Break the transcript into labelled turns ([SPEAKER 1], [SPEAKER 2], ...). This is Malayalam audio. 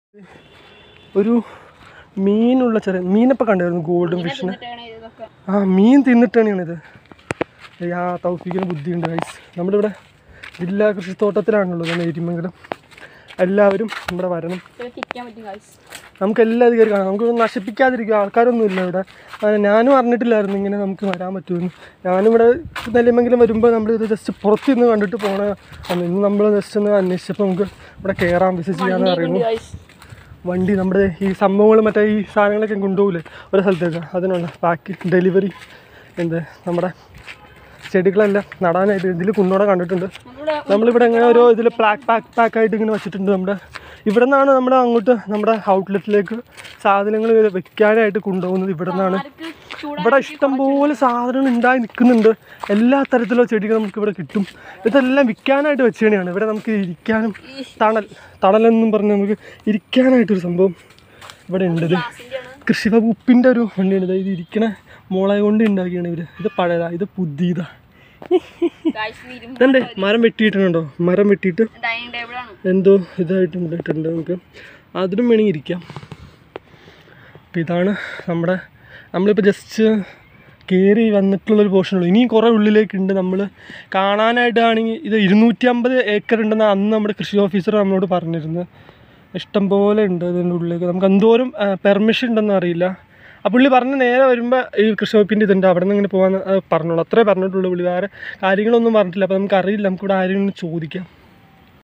[SPEAKER 1] ഒരു മീനുള്ള ചെറിയ മീനപ്പം കണ്ടായിരുന്നു ഗോൾഡൻ ഫിഷിനെ
[SPEAKER 2] എന്നിട്ടാണ് ഇതൊക്കെ
[SPEAKER 1] ആ മീൻ തിന്നിട്ടാണ് ഇത് ആ തൗഫീഖിന് ബുദ്ധിയുണ്ട് ഗൈസ് നമ്മുടെ ഇവിടെ ജില്ലാ കൃഷിത്തോട്ടത്തിലാണുള്ളത് നേരിമംഗലം എല്ലാവരും ഇവിടെ വരണം
[SPEAKER 2] ഇതൊക്കെ തിരിക്കാൻ പറ്റും ഗൈസ്
[SPEAKER 1] നമുക്ക് എല്ലാ അധികാരം കാണാം നമുക്ക് നശിപ്പിക്കാതിരിക്കുക ആൾക്കാരൊന്നും ഇല്ല ഇവിടെ ആ, ഞാനും അറിഞ്ഞിട്ടില്ലായിരുന്നു ഇങ്ങനെ നമുക്ക് വരാൻ പറ്റുമെന്ന് ഞാനും ഇവിടെ നെല്ലിമെങ്കിലും വരുമ്പോൾ നമ്മൾ ഇത് ജസ്റ്റ് പുറത്ത് നിന്ന് കണ്ടിട്ട് പോണ അന്ന് ഇന്ന് നമ്മൾ ജസ്റ്റ് ഒന്ന് അന്വേഷിച്ചപ്പോൾ നമുക്ക് ഇവിടെ കയറാൻ വിസിറ്റ് ചെയ്യാന്ന് അറിയുന്നു
[SPEAKER 2] ഗൈസ്
[SPEAKER 1] വണ്ടി നമ്മുടെ ഈ സംഭവങ്ങൾ മറ്റേ ഈ സാധനങ്ങളൊക്കെ കൊണ്ടുപോകില്ലേ ഒരു സ്ഥലത്തേക്ക് അതിനുള്ള പാക്ക് ഡെലിവറി എന്ത് നമ്മുടെ ചെടികളെല്ലാം നടാനായിട്ട് ഇതിൽ കുന്നോടെ കണ്ടിട്ടുണ്ട്
[SPEAKER 2] നമ്മളിവിടെ
[SPEAKER 1] നമ്മളിവിടെ ഇങ്ങനെ ഓരോ ഇതിൽ പാക്ക് പാക്ക് പാക്ക് ആയിട്ട് ഇങ്ങനെ വെച്ചിട്ടുണ്ട് നമ്മുടെ ഇവിടെ നിന്നാണ് നമ്മൾ അങ്ങോട്ട് നമ്മുടെ ഔട്ട്ലെറ്റിലേക്ക് സാധനങ്ങൾ വെക്കാനായിട്ട് കൊണ്ടുപോകുന്നത് ഇവിടെ നിന്നാണ്
[SPEAKER 2] ആർക്ക് ചൂടാ
[SPEAKER 1] ഇവിടെ ഇഷ്ടംപോലെ സാധനങ്ങൾ ഉണ്ടായി നിൽക്കുന്നുണ്ട് എല്ലാ തരത്തിലുള്ള ചെടികൾ നമുക്ക് ഇവിടെ കിട്ടും ഇതെല്ലാം വിൽക്കാനായിട്ട് വെച്ചതാണ് ഇവിടെ നമുക്ക് ഇരിക്കാനും തണൽ തണലെന്നും പറഞ്ഞ് നമുക്ക് ഇരിക്കാനായിട്ടൊരു സംഭവം ഇവിടെ ഉണ്ട് ഇത്
[SPEAKER 2] ഗ്ലാസിൻ്റെയാണ്
[SPEAKER 1] കൃഷി വകുപ്പിൻ്റെ ഒരു വണ്ടിയാണ് ഇത് ഇത് ഇരിക്കണ മോളെ കൊണ്ട് ഉണ്ടാക്കിയാണ് ഇവര് ഇത് പഴയതാ ഇത് പുതിയതാ
[SPEAKER 2] ഗൈസ് ഇരുമ്പ്
[SPEAKER 1] ഇതണ്ടേ മരം വെട്ടിയിട്ടുണ്ടോ മരം വെട്ടിയിട്ട്
[SPEAKER 2] ഡൈനിങ് ടേബിളാണ്
[SPEAKER 1] എന്തോ ഇതായിട്ട് ഇവിടെ ഇട്ടിട്ടുണ്ട് നമുക്ക് അതിലും വേണമെങ്കിൽ ഇരിക്കാം അപ്പം ഇതാണ് നമ്മുടെ നമ്മളിപ്പോൾ ജസ്റ്റ് കയറി വന്നിട്ടുള്ളൊരു പോർഷനുള്ളൂ ഇനിയും കുറേ ഉള്ളിലേക്കുണ്ട് നമ്മൾ കാണാനായിട്ടാണെങ്കിൽ ഇത് ഇരുന്നൂറ്റി അമ്പത് ഏക്കർ ഉണ്ടെന്ന് അന്ന് നമ്മുടെ കൃഷി ഓഫീസർ നമ്മളോട് പറഞ്ഞിരുന്നു ഇഷ്ടം പോലെ ഉണ്ട് അതിൻ്റെ ഉള്ളിലേക്ക് നമുക്ക് എന്തോരം പെർമിഷൻ ഉണ്ടെന്ന് അറിയില്ല ആ പുള്ളി പറഞ്ഞ് നേരെ വരുമ്പോൾ ഈ കൃഷി വകുപ്പിൻ്റെ ഇതുണ്ട് അവിടെ നിന്ന് ഇങ്ങനെ പോകാൻ പറഞ്ഞോളൂ അത്രേ പറഞ്ഞിട്ടുള്ളൂ പുള്ളി വേറെ കാര്യങ്ങളൊന്നും പറഞ്ഞിട്ടില്ല അപ്പോൾ നമുക്ക് അറിയില്ല നമുക്കിവിടെ ആരെങ്കിലും ചോദിക്കാം